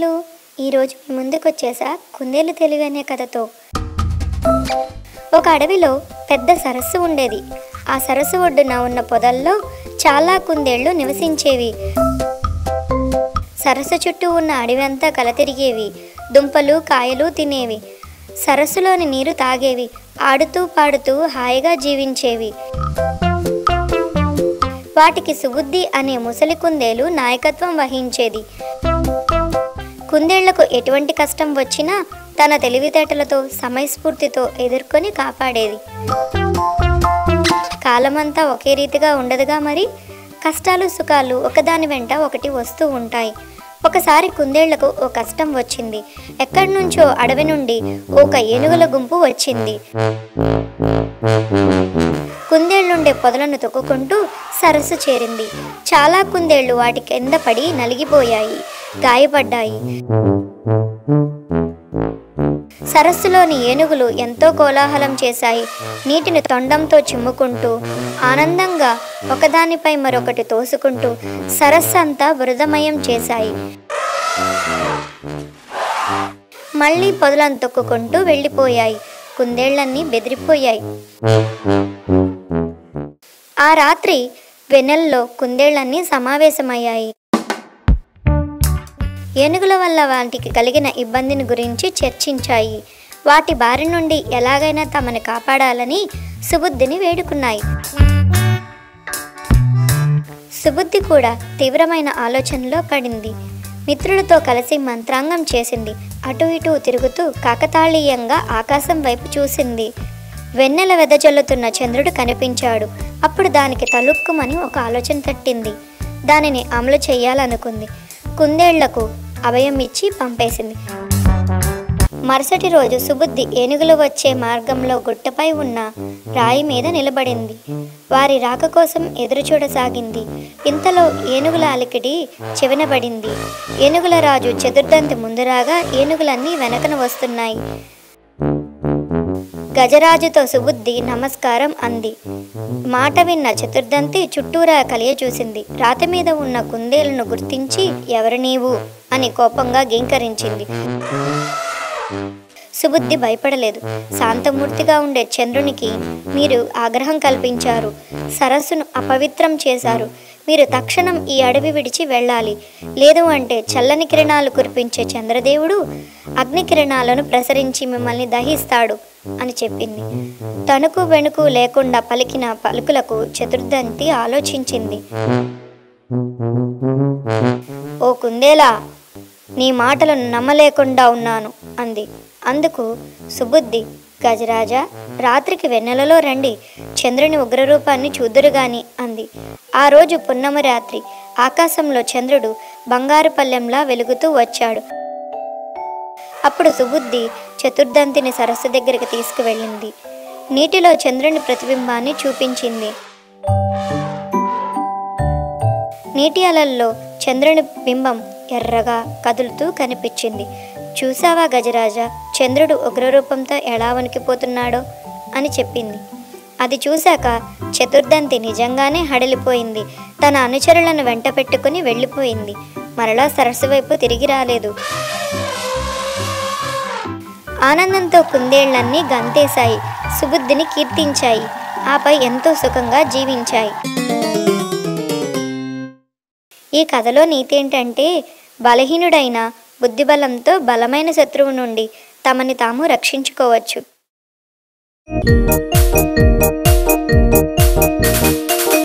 పిల్లలు ఈరోజు మీ ముందుకు వచ్చేసా కుందేలు తెలివి అనే కథతో ఒక అడవిలో పెద్ద సరస్సు ఉండేది ఆ సరస్సు ఒడ్డున ఉన్న పొదల్లో చాలా కుందేళ్లు నివసించేవి సరస్సు చుట్టూ ఉన్న అడవి అంతా కలతిరిగేవి దుంపలు కాయలు తినేవి సరస్సులోని నీరు తాగేవి ఆడుతూ పాడుతూ హాయిగా జీవించేవి వాటికి సుబుద్ధి అనే ముసలి కుందేలు నాయకత్వం వహించేది కుందేళ్లకు ఎటువంటి కష్టం వచ్చినా తన తెలివితేటలతో సమయస్ఫూర్తితో ఎదుర్కొని కాపాడేది కాలమంతా ఒకే రీతిగా ఉండదుగా మరి కష్టాలు సుఖాలు ఒకదాని వెంట ఒకటి వస్తూ ఉంటాయి ఒకసారి కుందేళ్లకు ఓ కష్టం వచ్చింది ఎక్కడి నుంచో అడవి నుండి ఒక ఏనుగుల గుంపు వచ్చింది కుందేళ్లుండే పొదలను తొక్కుకుంటూ సరస్సు చేరింది చాలా కుందేళ్లు వాటి కింద పడి నలిగిపోయాయి గాయపడ్డాయి సరస్సులోని ఏనుగులు ఎంతో కోలాహలం చేశాయి నీటిని తొండంతో చిమ్ముకుంటూ ఆనందంగా ఒకదానిపై మరొకటి తోసుకుంటూ సరస్సు అంతా బురదమయం చేశాయి మళ్ళీ పొదలను తొక్కుకుంటూ వెళ్ళిపోయాయి కుందేళ్లన్నీ బెదిరిపోయాయి ఆ రాత్రి వెన్నెల్లో కుందేళ్లన్నీ సమావేశమయ్యాయి ఏనుగుల వల్ల వాటికి కలిగిన ఇబ్బందిని గురించి చర్చించాయి వాటి బారి నుండి ఎలాగైనా తమని కాపాడాలని సుబుద్ధిని వేడుకున్నాయి సుబుద్ధి కూడా తీవ్రమైన ఆలోచనలో పడింది మిత్రులతో కలిసి మంత్రాంగం చేసింది అటు ఇటు తిరుగుతూ కాకతాళీయంగా ఆకాశం వైపు చూసింది వెన్నెల వెదజల్లుతున్న చంద్రుడు కనిపించాడు అప్పుడు దానికి తలుక్కుమని ఒక ఆలోచన తట్టింది దానిని అమలు చేయాలనుకుంది కుందేళ్లకు అభయం ఇచ్చి పంపేసింది మరుసటి రోజు సుబుద్ధి ఏనుగులు వచ్చే మార్గంలో గుట్టపై ఉన్న రాయి మీద నిలబడింది వారి రాక కోసం ఎదురు చూడసాగింది ఇంతలో ఏనుగుల అలికిడి చెవినబడింది ఏనుగుల రాజు చతుర్దంతి ముందురాగా ఏనుగులన్నీ వెనకన వస్తున్నాయి గజరాజుతో సుబుద్ధి నమస్కారం అంది మాట విన్న చతుర్దంతి చుట్టూరా కలియ చూసింది రాతి మీద ఉన్న కుందేలను గుర్తించి ఎవరు నీవు అని కోపంగా గీంకరించింది సుబుద్ధి భయపడలేదు శాంతమూర్తిగా ఉండే చంద్రునికి మీరు ఆగ్రహం కల్పించారు సరస్సును అపవిత్రం చేశారు మీరు తక్షణం ఈ అడవి విడిచి వెళ్ళాలి లేదు అంటే చల్లని కిరణాలు కురిపించే చంద్రదేవుడు అగ్ని కిరణాలను ప్రసరించి మిమ్మల్ని దహిస్తాడు అని చెప్పింది తణుకు వెనుకు లేకుండా పలికిన పలుకులకు చతుర్దంతి ఆలోచించింది ఓ కుందేలా నీ మాటలను నమ్మలేకుండా ఉన్నాను అంది అందుకు సుబుద్ధి గజరాజా రాత్రికి వెన్నెలలో రండి చంద్రుని ఉగ్రరూపాన్ని చూద్దురుగాని అంది ఆ రోజు పున్నమ రాత్రి ఆకాశంలో చంద్రుడు బంగారు పల్లెంలా వెలుగుతూ వచ్చాడు అప్పుడు సుబుద్ధి చతుర్దంతిని సరస్సు దగ్గరికి తీసుకువెళ్ళింది నీటిలో చంద్రుని ప్రతిబింబాన్ని చూపించింది నీటి అలల్లో చంద్రుని బింబం ఎర్రగా కదులుతూ కనిపించింది చూసావా గజరాజా చంద్రుడు ఉగ్రరూపంతో ఎలా వణికిపోతున్నాడో అని చెప్పింది అది చూశాక చతుర్దంతి నిజంగానే హడలిపోయింది తన అనుచరులను వెంట పెట్టుకుని వెళ్ళిపోయింది మరలా సరస్సు వైపు తిరిగి రాలేదు ఆనందంతో కుందేళ్లన్నీ గంతేశాయి సుబుద్ధిని కీర్తించాయి ఆపై ఎంతో సుఖంగా జీవించాయి ఈ కథలో నీతి ఏంటంటే బలహీనుడైన బుద్ధిబలంతో బలమైన శత్రువు నుండి తమని తాము రక్షించుకోవచ్చు